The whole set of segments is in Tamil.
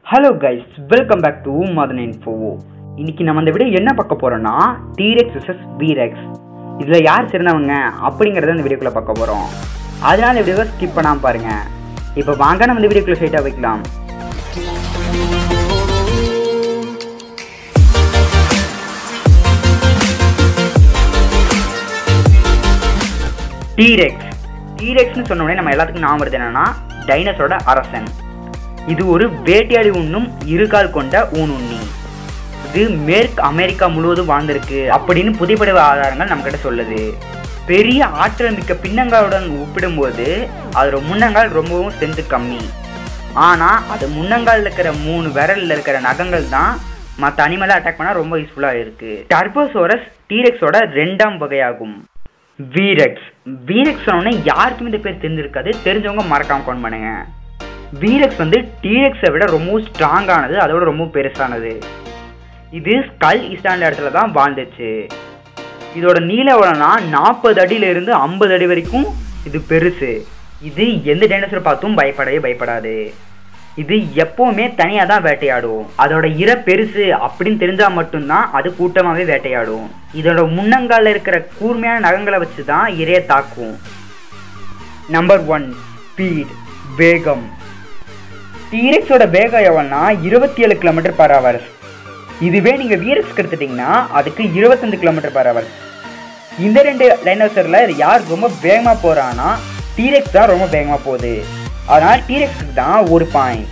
hello guys welcome back to Madan info இன்னைக்கு நம்ம இந்த வீடியோ என்ன பார்க்க போறோம்னா டீரெக்ஸ் விசஸ் வீரெக்ஸ் இதில் யார் சிறந்தவங்க அப்படிங்கிறத இந்த வீடியோக்குள்ள பார்க்க போகிறோம் அதனால இந்த வீடியோவை ஸ்கிப் பண்ணாமல் பாருங்க இப்போ வாங்க நம்ம இந்த வீடியோக்குள்ள ஸ்ட்ரைட்டாக வைக்கலாம் டீரெக்ஸ் டீரெக்ஸ்னு சொன்ன உடனே நம்ம எல்லாத்துக்கும் ஞாபகம் வருது என்னன்னா டைனஸோட அரசன் இது ஒரு வேட்டையாடி உண்ணும் இருகால் கொண்ட ஊனுண்ணி இது மேற்கு அமெரிக்கா முழுவதும் வாழ்ந்திருக்கு அப்படின்னு புதைப்பட ஆதாரங்கள் நம்மக்கிட்ட சொல்லுது பெரிய ஆற்றல் மிக்க பின்னங்காலுடன் ஒப்பிடும்போது அதோட முன்னங்கால் ரொம்பவும் ஸ்ட்ரென்த்து கம்மி ஆனால் அது முன்னங்காலில் இருக்கிற மூணு விரலில் இருக்கிற நகங்கள் தான் மற்ற அனிமலை அட்டாக் பண்ணால் ரொம்ப யூஸ்ஃபுல்லாக இருக்குது டர்போசோரஸ் டீரெக்ஸோட ரெண்டாம் வகையாகும் வீரெக்ஸ் வீரெக்ஸ் சொன்னோடனே யாருக்குமே இந்த பேர் தெரிஞ்சிருக்காது தெரிஞ்சவங்க மறக்காம கவுண்ட் பண்ணுங்க வீரெக்ஸ் வந்து டீரெக்ஸை விட ரொம்ப ஸ்ட்ராங்கானது அதோட ரொம்ப பெருசானது இது ஸ்கல் ஈஸ்டாண்ட் இடத்துல தான் வாழ்ந்துச்சு இதோட நீளம் எவ்வளோனா நாற்பது அடியிலிருந்து ஐம்பது அடி வரைக்கும் இது பெருசு இது எந்த டைனோசர் பார்த்தும் பயப்படவே பயப்படாது இது எப்போவுமே தனியாக தான் வேட்டையாடும் அதோட இரை பெருசு அப்படின்னு தெரிஞ்சால் மட்டும்தான் அது கூட்டமாகவே வேட்டையாடும் இதோட முன்னங்கால இருக்கிற கூர்மையான நகங்களை வச்சு தான் இரையை தாக்கும் நம்பர் ஒன் ஸ்பீட் வேகம் டீரெக்ஸோட வேகம் எவ்வளோனா இருபத்தி ஏழு கிலோமீட்டர் பர் ஹவர் இதுவே நீங்கள் வீரெக்ஸ்க்கு எடுத்துட்டிங்கன்னா அதுக்கு இருபத்தஞ்சு கிலோமீட்டர் பர் ஹவர் இந்த ரெண்டு டைனோசரில் யார் ரொம்ப வேகமாக போகிறான்னா டீரெக்ஸ் தான் ரொம்ப வேகமாக போகுது அதனால் டீரெக்ஸுக்கு தான் ஒரு பாயிண்ட்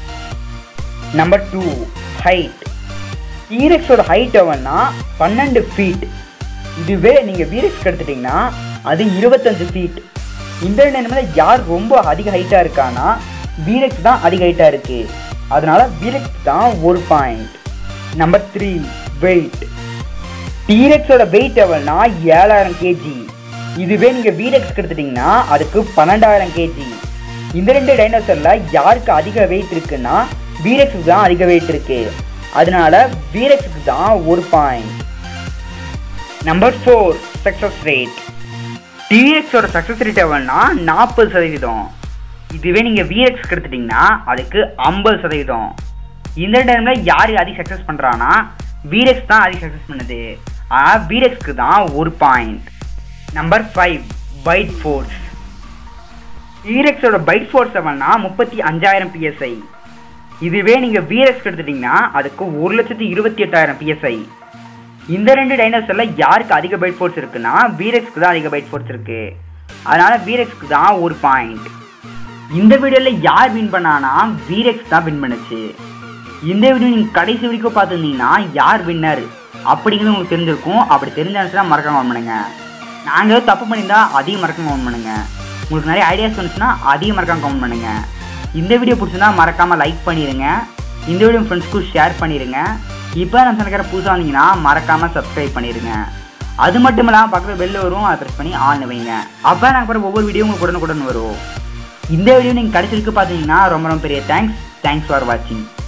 நம்பர் டூ ஹைட் டீரெக்ஸோட ஹைட் எவ்வளோனா பன்னெண்டு ஃபீட் இதுவே நீங்கள் வீரெக்ஸ்க்கு எடுத்துட்டிங்கன்னா அது இருபத்தஞ்சு ஃபீட் இந்த ரெண்டு யார் ரொம்ப அதிக ஹைட்டாக இருக்கானா வீரெக்ஸ் தான் அதிக ஹைட்டாக இருக்குது அதனால வீரெக்ஸ் தான் ஒரு பாயிண்ட் நம்பர் த்ரீ வெயிட் டீரெக்ஸோட வெயிட் எவ்வளோனா ஏழாயிரம் கேஜி இதுவே நீங்கள் வீரெக்ஸ்க்கு எடுத்துட்டிங்கன்னா அதுக்கு பன்னெண்டாயிரம் கேஜி இந்த ரெண்டு டைனோசரில் யாருக்கு அதிக வெயிட் இருக்குன்னா வீரெக்ஸுக்கு தான் அதிக வெயிட் இருக்கு அதனால வீரெக்ஸுக்கு தான் ஒரு point number four success rate டிஎக்ஸோட சக்ஸஸ் ரேட் எவ்வளோனா நாற்பது சதவீதம் இதுவே நீங்கள் விஎக்ஸ்க்கு எடுத்துட்டிங்கன்னா அதுக்கு ஐம்பது சதவீதம் இந்த டைமில் யார் அதிக சக்ஸஸ் பண்ணுறான்னா வீரெக்ஸ் தான் அதிக சக்ஸஸ் பண்ணுது ஆனால் வீரெக்ஸ்க்கு தான் ஒரு point number five bite force வீரெக்ஸோட பைட் ஃபோர்ஸ் எவ்வளோனா முப்பத்தி அஞ்சாயிரம் பிஎஸ்ஐ இதுவே நீங்கள் வீரெக்ஸ்க்கு எடுத்துட்டிங்கன்னா அதுக்கு ஒரு லட்சத்தி இருபத்தி எட்டாயிரம் பிஎஸ்ஐ இந்த ரெண்டு டைனோசரில் யாருக்கு அதிக பைட் ஃபோர்ஸ் இருக்குன்னா வீரெக்ஸ்க்கு தான் அதிக பைட் ஃபோர்ஸ் இருக்குது அதனால் வீரெக்ஸ்க்கு தான் ஒரு பாயிண்ட் இந்த வீடியோவில் யார் வின் பண்ணானா வீரெக்ஸ் தான் வின் பண்ணுச்சு இந்த வீடியோ நீங்கள் கடைசி வரைக்கும் பார்த்துருந்தீங்கன்னா யார் வின்னர் அப்படிங்கிறது உங்களுக்கு தெரிஞ்சிருக்கும் அப்படி தெரிஞ்சாச்சுன்னா மறக்காம கவுண்ட் பண்ணுங்க நாங்கள் ஏதோ தப்பு பண்ணியிருந்தா அதையும் மறக்காம கவுண்ட் பண்ணுங்க உங்களுக்கு நிறைய ஐடியாஸ் வந்துச்சுன்னா அதையும் மறக்காம கவுண்ட் பண்ணுங்க இந்த வீடியோ பிடிச்சிருந்தா மறக்காமல் லைக் பண்ணிடுங்க இந்த வீடியோ ஃப்ரெண்ட்ஸ்க்கும் ஷேர் பண்ணிடுங்க இப்போ நம்ம சனக்கிற புதுசாக வந்தீங்கன்னா மறக்காமல் சப்ஸ்கிரைப் பண்ணிடுங்க அது மட்டும் இல்லாமல் பக்கத்தில் வெளில வரும் அதை ப்ரெஸ் பண்ணி ஆன் வைங்க அப்போ நாங்கள் போகிற ஒவ்வொரு வீடியோ உங்களுக்கு உடனுக்குடன் வரும் இந்த வீடியோ நீங்கள் கடைசி வரைக்கும் பார்த்தீங்கன்னா ரொம்ப ரொம்ப பெரிய தேங்க்ஸ் தேங்க்ஸ் ஃபார் வாட்சிங்